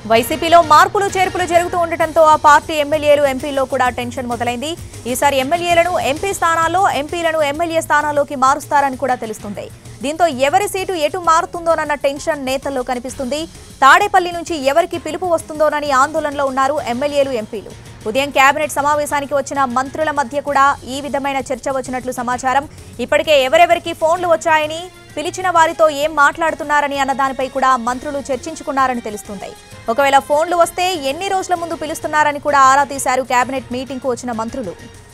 వైసీపీలో మార్పులు చేర్పులు జరుగుతూ ఉండటంతో ఆ పార్టీ ఎమ్మెల్యేలు ఎంపీల్లో కూడా టెన్షన్ మొదలైంది ఈసారి ఎమ్మెల్యేలను ఎంపీ స్థానాల్లో ఎంపీలను ఎమ్మెల్యే స్థానాల్లోకి మారుస్తారని కూడా తెలుస్తుంది దీంతో ఎవరి సీటు ఎటు మారుతుందోనన్న టెన్షన్ నేతల్లో కనిపిస్తుంది తాడేపల్లి నుంచి ఎవరికి పిలుపు వస్తుందోనని ఆందోళనలో ఉన్నారు ఎమ్మెల్యేలు ఎంపీలు ఉదయం కేబినెట్ సమావేశానికి వచ్చిన మంత్రుల మధ్య కూడా ఈ విధమైన చర్చ వచ్చినట్లు సమాచారం ఇప్పటికే ఎవరెవరికి ఫోన్లు వచ్చాయని పిలిచిన వారితో ఏం మాట్లాడుతున్నారని అన్న దానిపై కూడా మంత్రులు చర్చించుకున్నారని తెలుస్తుంది ఒకవేళ ఫోన్లు వస్తే ఎన్ని రోజుల ముందు పిలుస్తున్నారని కూడా ఆరా తీశారు కేబినెట్ మీటింగ్కు వచ్చిన మంత్రులు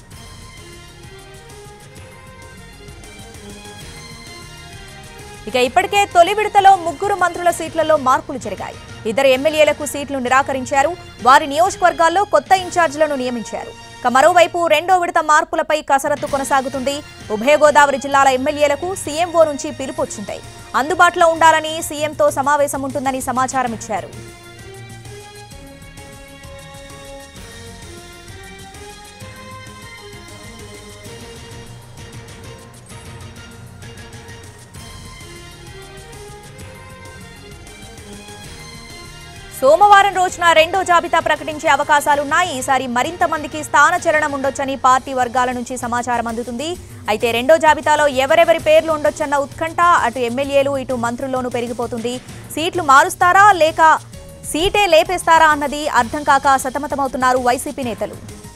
ఇక ఇప్పటికే తొలి విడతలో ముగ్గురు మంత్రుల సీట్లలో మార్పులు జరిగాయి ఇద్దరు ఎమ్మెల్యేలకు సీట్లు నిరాకరించారు వారి నియోజకవర్గాల్లో కొత్త ఇన్ఛార్జీలను నియమించారు ఇక మరోవైపు రెండో విడత మార్పులపై కసరత్తు కొనసాగుతుంది ఉభయ గోదావరి జిల్లాల ఎమ్మెల్యేలకు సీఎంఓ నుంచి పిలుపు వచ్చింది అందుబాటులో ఉండాలని సీఎంతో సమావేశం ఉంటుందని సమాచారం ఇచ్చారు సోమవారం రోజున రెండో జాబితా ప్రకటించే అవకాశాలున్నాయి ఈసారి మరింత మందికి స్థానచలనం ఉండొచ్చని పార్టీ వర్గాల నుంచి సమాచారం అందుతుంది అయితే రెండో జాబితాలో ఎవరెవరి పేర్లు ఉండొచ్చన్న ఉత్కంఠ అటు ఎమ్మెల్యేలు ఇటు మంత్రుల్లోనూ పెరిగిపోతుంది సీట్లు మారుస్తారా లేక సీటే లేపేస్తారా అన్నది అర్థం కాక సతమతమవుతున్నారు వైసీపీ నేతలు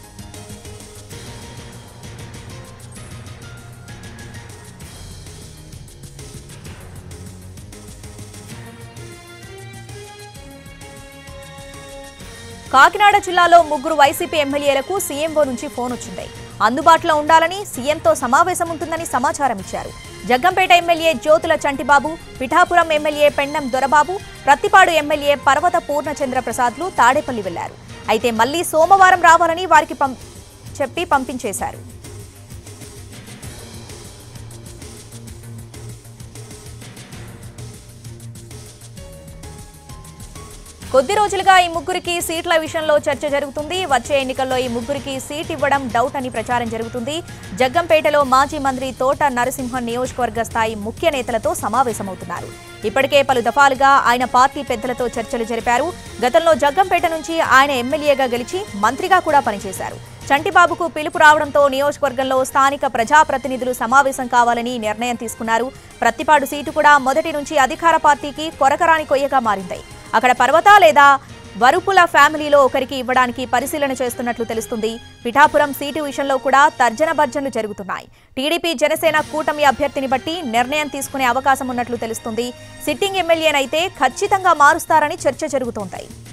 కాకినాడ జిల్లాలో ముగ్గురు వైసీపీ ఎమ్మెల్యేలకు సీఎంఓ నుంచి ఫోన్ వచ్చింది అందుబాటులో ఉండాలని సీఎంతో సమావేశం ఉంటుందని సమాచారం ఇచ్చారు Jaggampeta MLA Jyothula Chantibabu Pithapuram MLA Pendem Dorababu Prathipadu MLA Parvatha Purnachandra ప్రసాద్లు Tadepalli వెళ్లారు అయితే మళ్లీ సోమవారం రావాలని వారికి పం చెప్పి పంపించేశారు కొద్ది రోజులుగా ఈ ముగ్గురికి సీట్ల విషయంలో చర్చ జరుగుతుంది వచ్చే ఎన్నికల్లో ఈ ముగ్గురికి సీట్ ఇవ్వడం డౌట్ అని ప్రచారం జరుగుతుంది జగ్గంపేటలో మాజీ మంత్రి తోట నరసింహం నియోజకవర్గ స్థాయి ముఖ్య నేతలతో సమావేశమవుతున్నారు ఇప్పటికే పలు దఫాలుగా ఆయన పార్టీ పెద్దలతో చర్చలు జరిపారు గతంలో జగ్గంపేట నుంచి ఆయన ఎమ్మెల్యేగా గెలిచి మంత్రిగా కూడా పనిచేశారు చంటిబాబుకు పిలుపు రావడంతో నియోజకవర్గంలో స్థానిక ప్రజాప్రతినిధులు సమావేశం కావాలని నిర్ణయం తీసుకున్నారు ప్రత్తిపాడు సీటు కూడా మొదటి నుంచి అధికార పార్టీకి కొరకరాని కొయ్యగా మారింది అక్కడ పర్వత లేదా వరుపుల ఫ్యామిలీలో ఒకరికి ఇవ్వడానికి పరిశీలన చేస్తున్నట్లు తెలుస్తుంది పిఠాపురం సీటు విషయంలో కూడా తర్జన భర్జనలు జరుగుతున్నాయి టీడీపీ జనసేన కూటమి అభ్యర్థిని బట్టి నిర్ణయం తీసుకునే అవకాశం ఉన్నట్లు తెలుస్తుంది సిట్టింగ్ ఎమ్మెల్యేనైతే ఖచ్చితంగా మారుస్తారని చర్చ జరుగుతోంది